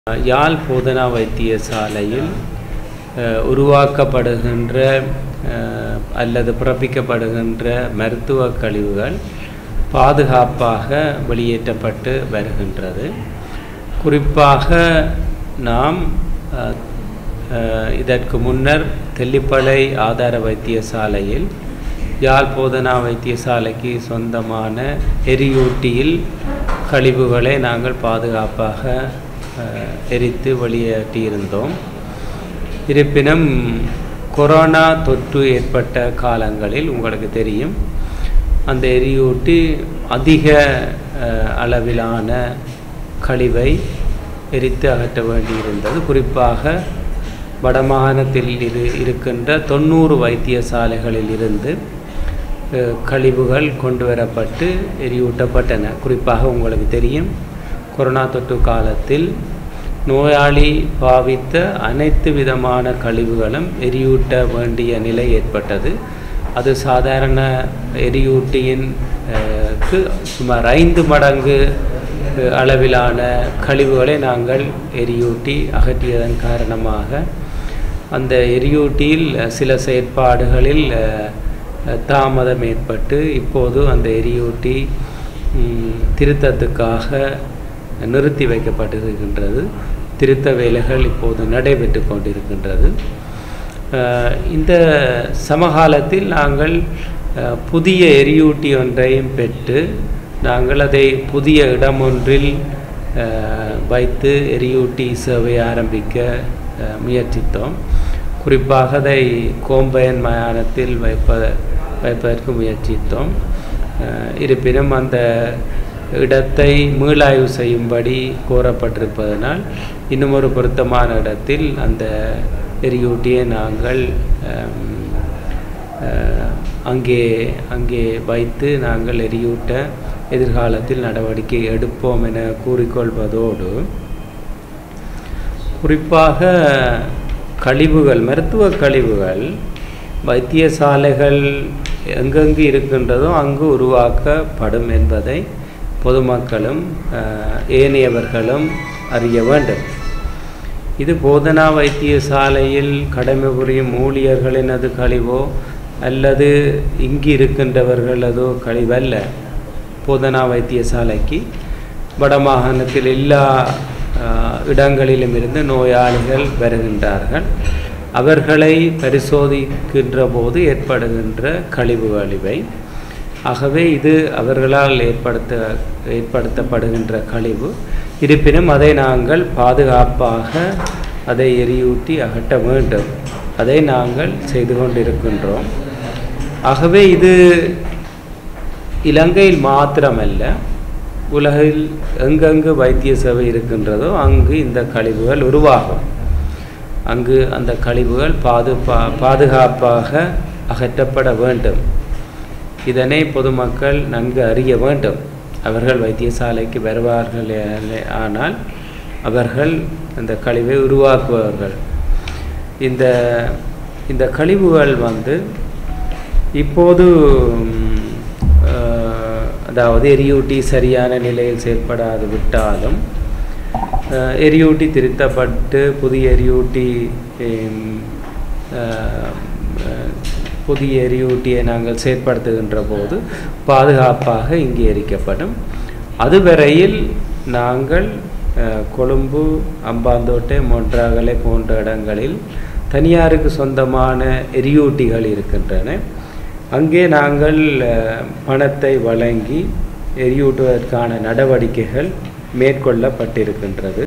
யாழ் போதனா வைத்தியசாலையில் அஹ், உருவாக்கப்படுகின்ற அஹ், அல்லது பிறப்பிக்கப்படுகின்ற மருத்துவ கழிவுகள் பாதுகாப்பாக வெளியேற்றப்பட்டு வருகின்றது குறிப்பாக நாம் அஹ், அஹ், இதற்கு முன்னர் தெல்லிப்பளை ஆதார வைத்தியசாலையில் யாழ் போதனா வைத்தியசாலைக்கு சொந்தமான எரியூட்டியில் கழிவுகளை நாங்கள் பாதுகாப்பாக அஹ், எரித்து வெளியேற்றியிருந்தோம் இருப்பினும் கொரோனா தொற்று ஏற்பட்ட காலங்களில் உங்களுக்கு தெரியும் அந்த எரியூட்டி அதிக அஹ், அளவிலான கழிவை எரித்து அகற்ற வேண்டியிருந்தது குறிப்பாக வடமாகாணத்தில் இரு இருக்கின்ற தொண்ணூறு வைத்தியசாலைகளில் இருந்து அஹ், கழிவுகள் கொண்டு வரப்பட்டு எரியூட்டப்பட்டன குறிப்பாக உங்களுக்கு தெரியும் கொரோனா தொற்று காலத்தில் நோயாளி பாவித்த அனைத்து விதமான கழிவுகளும் எரியூட்ட வேண்டிய நிலை ஏற்பட்டது அது சாதாரண எரியூட்டியின் அஹ், க்கு சுமார் ஐந்து மடங்கு அஹ், அளவிலான கழிவுகளை நாங்கள் எரியூட்டி அகற்றியதன் காரணமாக அந்த எரியூட்டியில் அஹ், சில செயற்பாடுகளில் அஹ், அஹ், தாமதம் ஏற்பட்டு இப்போது அந்த எரியூட்டி ம், திருத்தத்துக்காக நிறுத்தி வைக்கப்பட்டிருக்கின்றது திருத்த வேலைகள் இப்போது நடைபெற்று கொண்டிருக்கின்றது அஹ், இந்த சமகாலத்தில் நாங்கள் அஹ், புதிய எரியூட்டி ஒன்றையும் பெற்று நாங்கள் அதை புதிய இடம் ஒன்றில் அஹ், வைத்து எரியூட்டி சேவை ஆரம்பிக்க அஹ், முயற்சித்தோம் குறிப்பாக அதை கோம்பயன் மயானத்தில் வைப்ப வைப்பதற்கு முயற்சித்தோம் அஹ், இருப்பினும் அந்த இடத்தை மீளாய்வு செய்யும்படி கோரப்பட்டிருப்பதனால் இன்னும் ஒரு பொருத்தமான இடத்தில் அந்த எரியூட்டியை நாங்கள் அம், அஹ், அங்கே அங்கே வைத்து நாங்கள் எரியூட்ட எதிர்காலத்தில் நடவடிக்கை எடுப்போம் என கூறிக்கொள்வதோடு குறிப்பாக கழிவுகள் மருத்துவ கழிவுகள் வைத்தியசாலைகள் எங்கெங்கு இருக்கின்றதோ அங்கு உருவாக்கப்படும் என்பதை பொதுமக்களும் அஹ், ஏனையவர்களும் அறிய வேண்டும் இது போதனா வைத்தியசாலையில் கடமை புரியும் ஊழியர்களினது கழிவோ அல்லது இங்கு இருக்கின்றவர்களதோ கழிவல்ல போதனா வைத்தியசாலைக்கு வடமாகாணத்தில் எல்லா அஹ், இடங்களிலும் இருந்து நோயாளிகள் வருகின்றார்கள் அவர்களை பரிசோதிக்கின்ற போது ஏற்படுகின்ற கழிவுகள் இவை ஆகவே இது அவர்களால் ஏற்படுத்த ஏற்படுத்தப்படுகின்ற கழிவு இருப்பினும் அதை நாங்கள் பாதுகாப்பாக அதை எரியூட்டி அகற்ற வேண்டும் அதை நாங்கள் செய்து கொண்டிருக்கின்றோம் ஆகவே இது இலங்கையில் மாத்திரமல்ல உலகில் எங்கெங்கு வைத்திய சேவை இருக்கின்றதோ அங்கு இந்த கழிவுகள் உருவாகும் அங்கு அந்த கழிவுகள் பாதுபா பாதுகாப்பாக அகற்றப்பட வேண்டும் இதனை பொதுமக்கள் நன்கு அறிய வேண்டும் அவர்கள் வைத்தியசாலைக்கு வருவார்கள் ஏ- ஆனால் அவர்கள் அந்த கழிவை உருவாக்குவார்கள் இந்த இந்த கழிவுகள் வந்து இப்போது ம், அஹ், அதாவது எரியூட்டி சரியான நிலையில் செயல்படாது விட்டாலும் அஹ், எரியூட்டி திருத்தப்பட்டு புதிய எரியூட்டி ம், அஹ், அஹ், புதிய எரியூட்டியை நாங்கள் செயற்படுத்துகின்ற போது பாதுகாப்பாக இங்கே எரிக்கப்படும் அதுவரையில் நாங்கள் அஹ், கொழும்பு அம்பாந்தோட்டை மொன்றாகலை போன்ற இடங்களில் தனியாருக்கு சொந்தமான எரியூட்டிகள் இருக்கின்றன அங்கே நாங்கள் அஹ், பணத்தை வழங்கி எரியூட்டுவதற்கான நடவடிக்கைகள் மேற்கொள்ளப்பட்டிருக்கின்றது